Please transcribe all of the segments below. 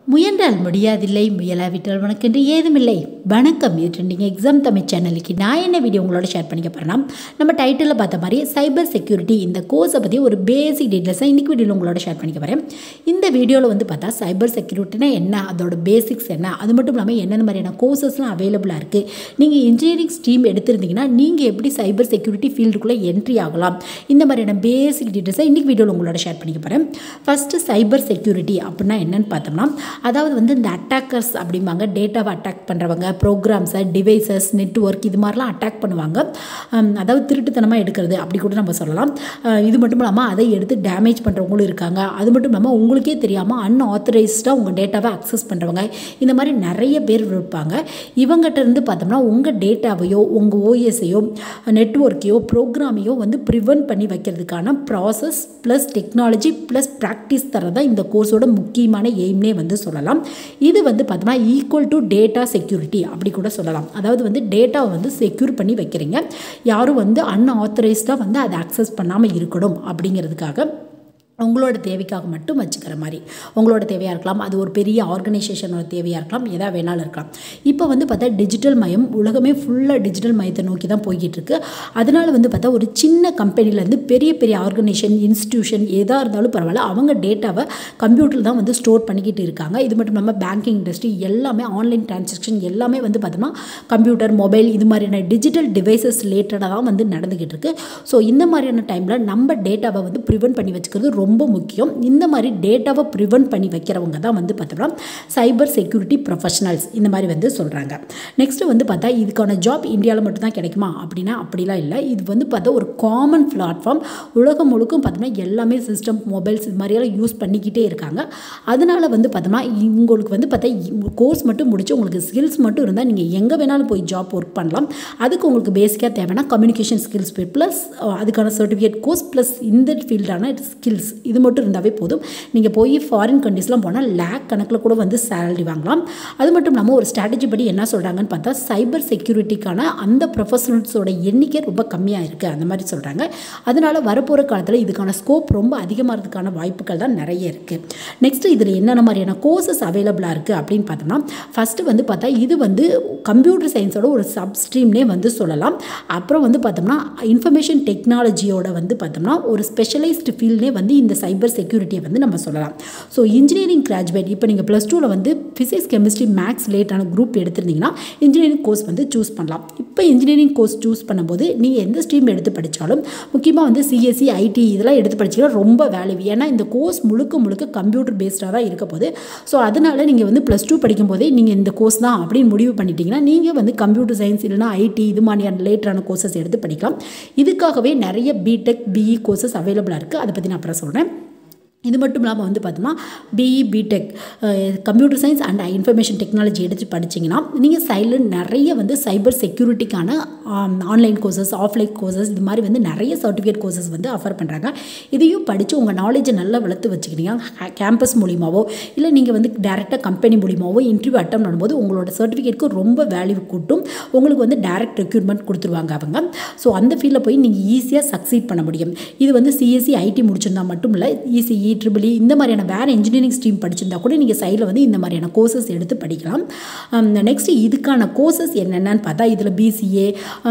முயன்றால் முடியாதில்லை முயலாவிட்டால் உனக்கென்று ஏதுமில்லை வணக்கம் இது ட்ரெண்டிங் எக்ஸாம் தமிழ் சேனலுக்கு நான் என்ன வீடியோ உங்களோட ஷேர் பண்ணிக்க போகிறேன்னா நம்ம டைட்டிலில் பார்த்த மாதிரி சைபர் செக்யூரிட்டி இந்த கோர்ஸை பற்றி ஒரு பேசிக் டீட்டெயில்ஸை இன்றைக்கி வீடியோவில் உங்களோட ஷேர் பண்ணிக்க போகிறேன் இந்த வீடியோவில் வந்து பார்த்தா சைபர் செக்யூரிட்டினா என்ன அதோட பேசிக்ஸ் என்ன அது மட்டும் இல்லாமல் என்னென்ன மாதிரியான கோர்சஸ்லாம் அவைலபிளாக இருக்குது நீங்கள் இன்ஜினியரிங் ஸ்ட்ரீம் எடுத்திருந்தீங்கன்னா நீங்கள் எப்படி சைபர் செக்யூரிட்டி ஃபீல்டுக்குள்ளே என்ட்ரி ஆகலாம் இந்த மாதிரியான பேசிக் டீட்டெயில்ஸை இன்றைக்கி வீடியோவில் உங்களோட ஷேர் பண்ணிக்க போகிறேன் ஃபஸ்ட்டு சைபர் செக்யூரிட்டி அப்படின்னா என்னன்னு பார்த்தோம்னா அதாவது வந்து இந்த அட்டாக்கர்ஸ் அப்படிம்பாங்க டேட்டாவை அட்டாக் பண்ணுறவங்க ப்ரோக்ராம்ஸை டிவைசஸ் நெட்ஒர்க் இது மாதிரிலாம் அட்டாக் பண்ணுவாங்க ஹம், அதாவது திருட்டுத்தனமாக எடுக்கிறது அப்படி கூட நம்ம சொல்லலாம் அஹ், இது மட்டும் இல்லாமல் அதை எடுத்து டேமேஜ் பண்ணுறவங்களும் இருக்காங்க அது மட்டும் இல்லாமல் உங்களுக்கே தெரியாமல் அன்ஆத்தரைஸ்டாக உங்கள் டேட்டாவை அக்சஸ் பண்ணுறவங்க இந்த மாதிரி நிறைய பேர் இருப்பாங்க இவங்ககிட்ட இருந்து பார்த்தோம்னா உங்கள் டேட்டாவையோ உங்கள் ஓஎஸையோ நெட்ஒர்க்கையோ ப்ரோக்ராமையோ வந்து ப்ரிவென்ட் பண்ணி வைக்கிறதுக்கான process plus technology plus practice தரதான் இந்த கோர்ஸோட முக்கியமான எய்ம்னே வந்து சொல்லலாம் இது வந்து பார்த்தோம்னா ஈக்குவல் டு டேட்டா செக்யூரிட்டி அப்படி கூட சொல்லலாம் அதாவது வந்து டேட்டாவை வந்து செக்யூர் பண்ணி வைக்கிறீங்க யாரும் வந்து அன்ஆத்தரைஸ்டாக வந்து அதை அக்சஸ் பண்ணாமல் இருக்கணும் அப்படிங்கிறதுக்காக உங்களோட தேவைக்காக மட்டும் வச்சுக்கிற மாதிரி உங்களோட தேவையாக இருக்கலாம் அது ஒரு பெரிய ஆர்கனைசேஷனோட தேவையாக இருக்கலாம் எதா வேணாலும் இருக்கலாம் இப்போ வந்து பார்த்தா டிஜிட்டல் மயம் உலகமே ஃபுல்லாக டிஜிட்டல் மயத்தை நோக்கி தான் போய்கிட்டு இருக்கு அதனால வந்து பார்த்தா ஒரு சின்ன கம்பெனிலேருந்து பெரிய பெரிய ஆர்கனைசேஷன் இன்ஸ்டியூஷன் எதாக இருந்தாலும் பரவாயில்ல அவங்க டேட்டாவை கம்ப்யூட்டரில் தான் வந்து ஸ்டோர் பண்ணிக்கிட்டு இருக்காங்க இது மட்டும் இல்லாமல் பேங்கிங் இண்டஸ்ட்ரி எல்லாமே ஆன்லைன் டிரான்சாக்ஷன் எல்லாமே வந்து பார்த்தோம்னா கம்ப்யூட்டர் மொபைல் இது மாதிரியான டிஜிட்டல் டிவைசஸ் ரிலேட்டடாக தான் வந்து நடந்துக்கிட்டு இருக்கு ஸோ இந்த மாதிரியான டைமில் நம்ம டேட்டாவை வந்து ப்ரிவென்ட் பண்ணி வச்சுக்கிறது ரொம்ப முக்கியம் இந்த மாதிரி டேட்டாவை ப்ரிவென்ட் பண்ணி வைக்கிறவங்க தான் வந்து பார்த்தோம்னா சைபர் செக்யூரிட்டி ப்ரொஃபஷனல்ஸ் இந்த மாதிரி வந்து சொல்கிறாங்க நெக்ஸ்ட்டு வந்து பார்த்தா இதுக்கான ஜாப் இந்தியாவில் மட்டும்தான் கிடைக்குமா அப்படின்னா அப்படிலாம் இல்லை இது வந்து பார்த்தா ஒரு காமன் பிளாட்ஃபார்ம் உலகம் முழுக்கும் பார்த்தோம்னா எல்லாமே சிஸ்டம் மொபைல்ஸ் இது மாதிரியெல்லாம் யூஸ் பண்ணிக்கிட்டே இருக்காங்க அதனால வந்து பார்த்தோம்னா உங்களுக்கு வந்து பார்த்தா கோர்ஸ் மட்டும் முடிச்சு உங்களுக்கு ஸ்கில்ஸ் மட்டும் இருந்தால் நீங்கள் எங்கே வேணாலும் போய் ஜாப் ஒர்க் பண்ணலாம் அதுக்கு உங்களுக்கு பேசிக்காக தேவைன்னா கம்யூனிகேஷன் ஸ்கில்ஸ் ப்ளஸ் அதுக்கான சர்டிஃபிகேட் கோர்ஸ் ப்ளஸ் இந்த ஃபீல்டான ஸ்கில்ஸ் இது மட்டும் இருந்தாவே போதும் நீங்கள் போய் ஃபாரின் கண்ட்ரீஸ்லாம் போனால் லேக் கணக்கில் கூட வந்து சேலரி வாங்கலாம் அது மட்டும் இல்லாமல் ஒரு ஸ்ட்ராட்டஜி படி என்ன சொல்கிறாங்கன்னு பார்த்தா சைபர் செக்யூரிட்டிக்கான அந்த ப்ரொஃபஷனல்ஸோட எண்ணிக்கை ரொம்ப கம்மியாக இருக்குது அந்த மாதிரி சொல்கிறாங்க அதனால் வரப்போகிற காலத்தில் இதுக்கான ஸ்கோப் ரொம்ப அதிகமாகிறதுக்கான வாய்ப்புகள் தான் நிறைய இருக்குது நெக்ஸ்ட்டு இதில் என்னென்ன மாதிரியான கோர்சஸ் அவைலபிளாக இருக்குது அப்படின்னு பார்த்தோம்னா ஃபஸ்ட்டு வந்து பார்த்தா இது வந்து கம்ப்யூட்டர் சயின்ஸோட ஒரு சப்ஸ்ட்ரீம்னே வந்து சொல்லலாம் அப்புறம் வந்து பார்த்தோம்னா இன்ஃபர்மேஷன் டெக்னாலஜியோட வந்து பார்த்தோம்னா ஒரு ஸ்பெஷலைஸ்டு ஃபீல்டே வந்து இந்த சைபர் செக்யூரிட்டியை வந்து நம்ம சொல்லலாம் ஸோ இன்ஜினியரிங் கிராஜுவேட் இப்போ நீங்கள் ப்ளஸ் டூவில் வந்து ஃபிசிக்ஸ் கெமிஸ்ட்ரி மேக்ஸ் ரிலேட்டான குரூப் எடுத்திருந்தீங்கன்னா இன்ஜினியரிங் கோர்ஸ் வந்து சூஸ் பண்ணலாம் இப்போ இன்ஜினியரிங் கோர்ஸ் சூஸ் பண்ணும்போது நீங்கள் எந்த ஸ்ட்ரீம் எடுத்து படித்தாலும் முக்கியமாக வந்து சிஎஸ்சி ஐடி இதெல்லாம் எடுத்து படிச்சிங்கன்னா ரொம்ப வேல்யூ ஏன்னா இந்த கோர்ஸ் முழுக்க முழுக்க கம்ப்யூட்டர் பேஸ்டாக தான் இருக்க போகுது ஸோ அதனால் நீங்கள் வந்து ப்ளஸ் டூ படிக்கும்போதே நீங்கள் இந்த கோர்ஸ் தான் அப்படின்னு முடிவு பண்ணிட்டீங்கன்னா நீங்கள் வந்து கம்ப்யூட்டர் சயின்ஸ் இல்லைனா ஐடி இது மாதிரியான ரிலேட்டடான கோர்சஸ் எடுத்து படிக்கலாம் இதுக்காகவே நிறைய பிடெக் பிஇ கோர்சஸ் அவைலபிளாக இருக்குது அதை பற்றி நான் அப்புறம் சொல்கிறேன் இது மட்டும் இல்லாமல் வந்து பார்த்தோம்னா BE BTech computer science and information technology எடுத்து படிச்சிங்கன்னா நீங்கள் சைடில் நிறைய வந்து சைபர் செக்யூரிட்டிக்கான ஆன்லைன் கோர்சஸ் ஆஃப்லைன் கோர்சஸ் இது மாதிரி வந்து நிறைய சர்டிஃபிகேட் கோர்சஸ் வந்து ஆஃபர் பண்ணுறாங்க இதையும் படித்து உங்கள் நாலேஜை நல்லா வளர்த்து வச்சுக்கிறீங்க கேம்பஸ் மூலியமாவோ இல்லை நீங்கள் வந்து டேரெக்டாக கம்பெனி மூலியமாவோ இன்டர்வியூ அட்டம் பண்ணும்போது உங்களோட சர்டிஃபிகேட்க்கு ரொம்ப வேல்யூ கூட்டும் உங்களுக்கு வந்து டேரக்ட் ரெக்யூர்மெண்ட் கொடுத்துருவாங்க அவங்க ஸோ அந்த ஃபீல்டில் போய் நீங்கள் ஈஸியாக சக்சீட் பண்ண முடியும் இது வந்து சிஎஸ்சி ஐடி முடிச்சிருந்தா மட்டும் இல்லை இசிஇ ட்ரிபிள் இந்த மாதிரியான வேறு இன்ஜினியரிங் ஸ்ட்ரீம் படிச்சிருந்தா கூட நீங்கள் சைடில் வந்து இந்த மாதிரியான கோர்சஸ் எடுத்து படிக்கலாம் நெக்ஸ்ட்டு இதுக்கான கோர்சஸ் என்னென்னு பார்த்தா இதில் பிசிஏ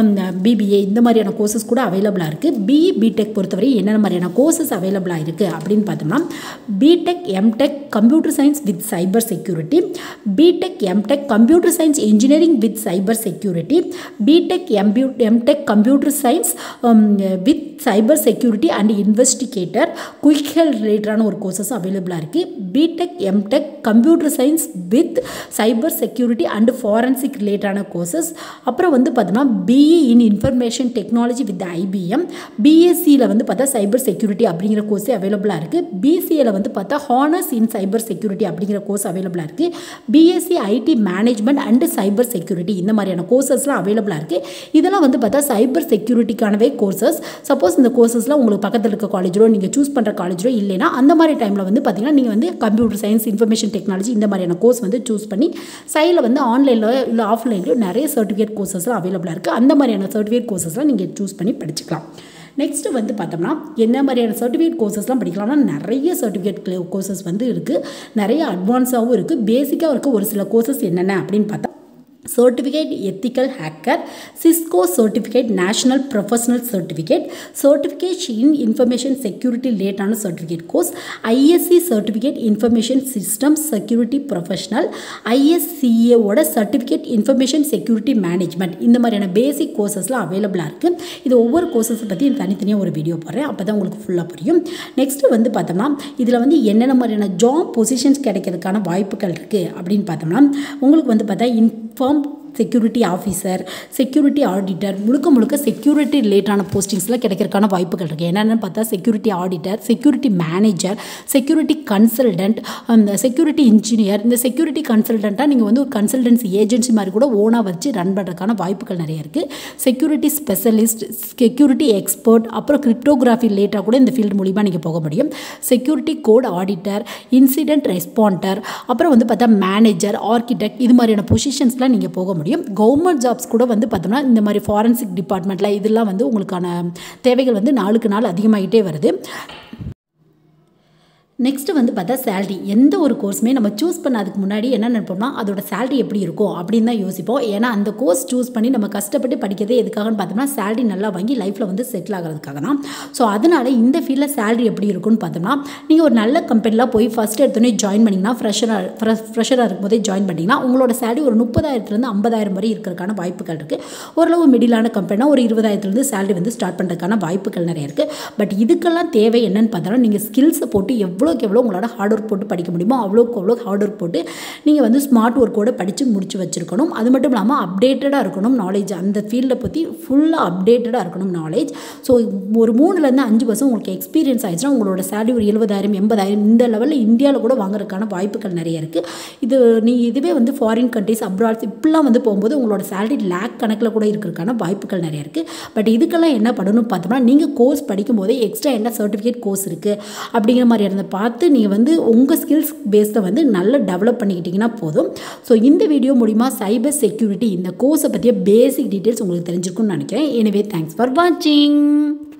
பிபிஏ இந்த மாதிரியான கோர்சஸ் கூட அவைலபிளாக இருக்குது பிஇ பிடெக் பொறுத்தவரை என்னென்ன மாதிரியான கோர்சஸ் அவைலபிளாக இருக்குது அப்படின்னு பார்த்தோம்னா BTech MTech computer science with cyber security BTech MTech computer science engineering with cyber security BTech MBU MTech computer science with cyber security and investigator quick health ரிலேட்டடான ஒரு கோர்சஸ் அவைலபிளாக இருக்குது BTech MTech computer science with cyber security and forensic ரிலேட்டடான courses அப்புறம் வந்து பார்த்தோம்னா BE in information technology with IBM பிஎஸ்சியில் வந்து பார்த்தா சைபர் செக்யூரிட்டி அப்படிங்கிற கோர்ஸே அவைலபிளாக இருக்குது பிசிஏல வந்து பார்த்தா ஹானர்ஸ் இன் சைபர் செக்யூரிட்டி அப்படிங்கிற கோர்ஸ் அவைலபிளாக இருக்குது BSc IT management and cyber security இந்த மாதிரியான கோர்சஸ்லாம் அவைலபிளாக இருக்குது இதெல்லாம் வந்து பார்த்தா சைபர் செக்யூரிட்டிக்கானவே கோர்சஸ் சப்போஸ் இந்த கோர்சஸ்லாம் உங்களுக்கு பக்கத்தில் இருக்க காலேஜோ நீங்கள் சூஸ் பண்ணுற காலேஜோ இல்லைன்னா அந்த மாதிரி டைமில் வந்து பார்த்தீங்கன்னா நீங்கள் வந்து கம்ப்யூட்டர் சயின்ஸ் இன்ஃபர்மேஷன் டெக்னாலஜி இந்த மாதிரியான கோர்ஸ் வந்து சூஸ் பண்ணி சைடில் வந்து ஆன்லைனில் இல்லை ஆஃப்லைன்லையோ நிறைய சர்டிஃபிகேட் கோர்சஸ்லாம் அவைலபிளாக இருக்குது அந்த மாதிரியான சர்டிஃபிகேட் கோர்சஸ்லாம் நீங்கள் சூஸ் பண்ணி படிச்சுக்கலாம் நெக்ஸ்ட்டு வந்து பார்த்தோம்னா என்ன மாதிரியான சர்டிஃபிகேட் கோர்சஸ்லாம் படிக்கலாம்னா நிறைய சர்டிஃபிகேட் கோர்சஸ் வந்து இருக்குது நிறைய அட்வான்ஸாகவும் இருக்குது பேசிக்காக இருக்க ஒரு சில கோர்சஸ் என்னென்ன அப்படின்னு பார்த்தா certificate ethical hacker Cisco certificate national professional certificate certificate in information security ரிலேட்டான certificate course ISC certificate information system security professional ஐஎஸ்சிஏவோட சர்டிஃபிகேட் இன்ஃபர்மேஷன் செக்யூரிட்டி மேனேஜ்மெண்ட் இந்த மாதிரியான பேசிக் கோர்சஸ்லாம் அவைலபிளாக இருக்குது இது ஒவ்வொரு கோர்சஸை பற்றி தனித்தனியாக ஒரு வீடியோ போடுறேன் அப்போ தான் உங்களுக்கு ஃபுல்லாக புரியும் நெக்ஸ்ட்டு வந்து பார்த்தோம்னா இதில் வந்து என்னென்ன மாதிரியான ஜாப் பொசிஷன்ஸ் கிடைக்கிறதுக்கான வாய்ப்புகள் இருக்குது அப்படின்னு பார்த்தோம்னா உங்களுக்கு வந்து பார்த்தா inform security officer security auditor முழுக்க முழுக்க செக்யூரிட்டி ரிலேட்டான போஸ்டிங்ஸில் கிடைக்கிறதுக்கான வாய்ப்புகள் இருக்குது என்னென்னு பார்த்தா security auditor security manager security consultant அந்த செக்யூரிட்டி இன்ஜினியர் இந்த செக்யூரிட்டி கன்சல்டண்ட்டாக நீங்கள் வந்து ஒரு கன்சல்டன்சி ஏஜென்சி மாதிரி கூட ஓனாக வச்சு ரன் பண்ணுறதுக்கான வாய்ப்புகள் நிறைய இருக்குது செக்யூரிட்டி ஸ்பெஷலிஸ்ட் செக்யூரிட்டி எக்ஸ்பர்ட் அப்புறம் கிரிப்டோகிராஃபி ரிலேட்டாக கூட இந்த ஃபீல்டு மூலிமா நீங்கள் போக முடியும் security code auditor incident responder அப்புறம் வந்து பார்த்தா மேனேஜர் ஆர்கிடெக்ட் இது மாதிரியான பொசிஷன்ஸ்லாம் நீங்கள் போக முடியும் கவர்மெண்ட் ஜாப்ஸ் கூட வந்து பார்த்தோம்னா இந்த மாதிரி ஃபாரன்சிக் டிபார்ட்மெண்ட்டில் இதெல்லாம் வந்து உங்களுக்கான தேவைகள் வந்து நாளுக்கு நாள் அதிகமாகிட்டே வருது நெக்ஸ்ட்டு வந்து பார்த்தா சேல்ரி எந்த ஒரு கோர்ஸுமே நம்ம சூஸ் பண்ணதுக்கு முன்னாடி என்ன நினைப்போம்னா அதோட சேல்ரி எப்படி இருக்கும் அப்படின்னு தான் யோசிப்போம் ஏன்னா அந்த கோர்ஸ் சூஸ் பண்ணி நம்ம கஷ்டப்பட்டு படிக்கிறதே எதுக்காகன்னு பார்த்தோம்னா சேல்ரி நல்லா வாங்கி லைஃப்பில் வந்து செட்டில் ஆகிறதுக்காக தான் ஸோ அதனால் இந்த ஃபீல்டில் சேல்ரி எப்படி இருக்கும்னு பார்த்தோம்னா நீங்கள் ஒரு நல்ல கம்பெனியில் போய் ஃபஸ்ட் எடுத்தோடனே ஜாயின் பண்ணிங்கன்னா ஃப்ரெஷராக ஃப்ரெஷ் ஃப்ரெஷராக இருக்கும்போதே ஜாயின் பண்ணிங்கன்னா உங்களோட சேலரி ஒரு முப்பதாயிரத்துலேருந்து ஐம்பதாயிரம் வரை இருக்கிறதுக்கான வாய்ப்புகள் இருக்குது ஓரளவு மிடிலான கம்பெனினா ஒரு இருபதாயிரத்துலேருந்து சேலரி வந்து ஸ்டார்ட் பண்ணுறதுக்கான வாய்ப்புகள் நிறைய இருக்குது பட் இதுக்கெல்லாம் தேவை என்னன்னு பார்த்தோம்னா நீங்கள் ஸ்கில்ஸை போட்டு எவ்வளோ எவ்வளோக்கு எவ்வளோ உங்களோட ஹார்ட் ஒர்க் போட்டு படிக்க முடியுமோ அவ்வளோக்கு அவ்வளோ ஹார்ட் ஒர்க் போட்டு நீங்கள் வந்து ஸ்மார்ட் ஒர்க்கோடு படித்து முடிச்சு வச்சுருக்கணும் அது மட்டும் இல்லாமல் அப்டேட்டடாக இருக்கணும் நாலேஜ் அந்த ஃபீல்டை பற்றி ஃபுல்லாக அப்டேட்டடாக இருக்கணும் நாலேஜ் ஸோ ஒரு மூணுலேருந்து அஞ்சு வருஷம் உங்களுக்கு எக்ஸ்பீரியன்ஸ் ஆயிடுச்சுன்னா உங்களோட சேலரி ஒரு எழுபதாயிரம் எண்பதாயிரம் இந்த லெவலில் இந்தியாவில் கூட வாங்குறதுக்கான வாய்ப்புகள் நிறைய இருக்குது இது நீ இதுவே வந்து ஃபாரின் கண்ட்ரிஸ் அப்ராட்ஸ் இப்படிலாம் வந்து போகும்போது உங்களோட சேலரி லேக் கணக்கில் கூட இருக்கிறதுக்கான வாய்ப்புகள் நிறைய இருக்குது பட் இதுக்கெல்லாம் என்ன பண்ணணும் பார்த்தோம்னா நீங்கள் கோர்ஸ் படிக்கும்போதே எக்ஸ்ட்ரா என்ன சர்டிஃபிகேட் கோர்ஸ் இருக்குது அப்படிங்கிற மாதிரி இருந்த பார்த்து நீங்கள் வந்து உங்கள் ஸ்கில்ஸ் பேஸில் வந்து நல்லா டெவலப் பண்ணிக்கிட்டிங்கன்னா போதும் ஸோ இந்த வீடியோ மூலிமா சைபர் செக்யூரிட்டி இந்த கோர்ஸை பற்றிய பேசிக் டீட்டெயில்ஸ் உங்களுக்கு தெரிஞ்சிருக்கும்னு நினைக்கிறேன் எனவே தேங்க்ஸ் ஃபார் வாட்சிங்